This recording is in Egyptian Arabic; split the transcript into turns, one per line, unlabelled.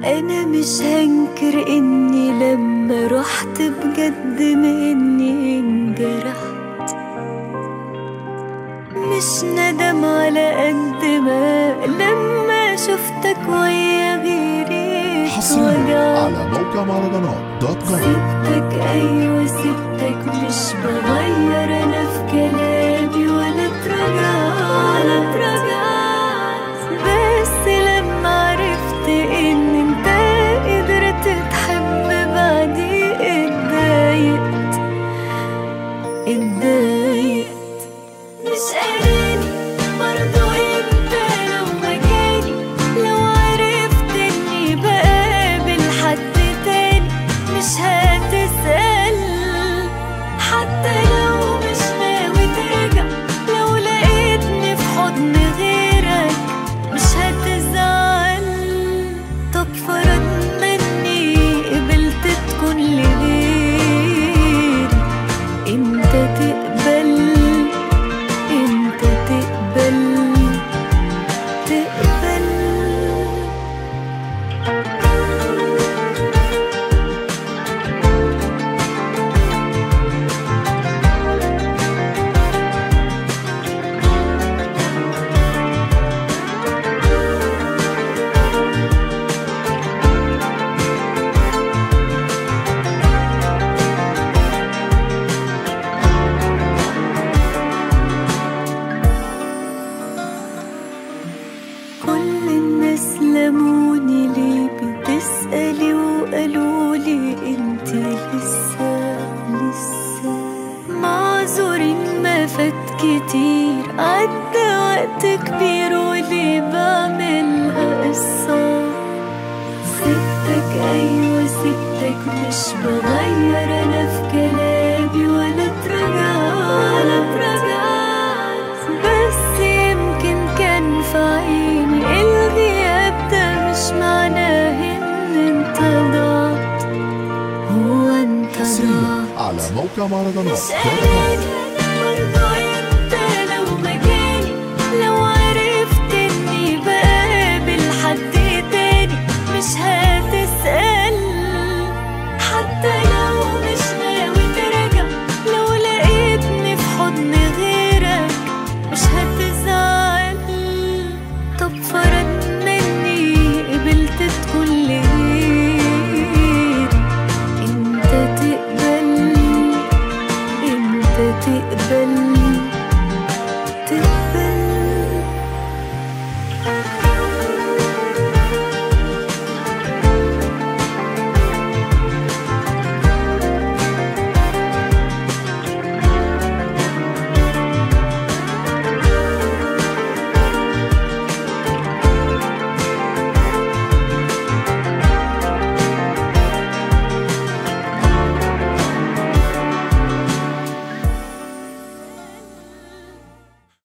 انا مش هنكر اني لما رحت بجد مني انجرحت مش ندم على قد ما لما شفتك ويا غيري
حصريا
اتوجعت
على موقع مهرجانات دوت كوم
سبتك ايوه سبتك مش بغير انا في كلامي ولا اتراجع ولا اتراجعت بس لما عرفت ان انت قدرت تحب بعدي اتضايقت اتضايقت مش قاريني برضو انت لو مكاني لو عرفت اني بقابل حد تاني مش هتسأل حتى لو مش ناوي ترجع لو لقيتني في حضن غيرك مش هتزعل طب فرض مني قبلت تكون لغيري انت تقبل انت تقبل تقبل كل الناس لموني ليه بتسألي وقالولي انتي لسه لسه معذورين ما فات كتير عدى وقت كبير وليه بعملها قصة سبتك ايوه سبتك مش بغير انا في كلامي ولا اتراجع ولا اتراجعت بس يمكن كان في عيني الغياب ده مش معناه ان انت ضعت هو انت
حصريا
ضعت
على موقع مهرجانات
مش
دوت كوم
قادر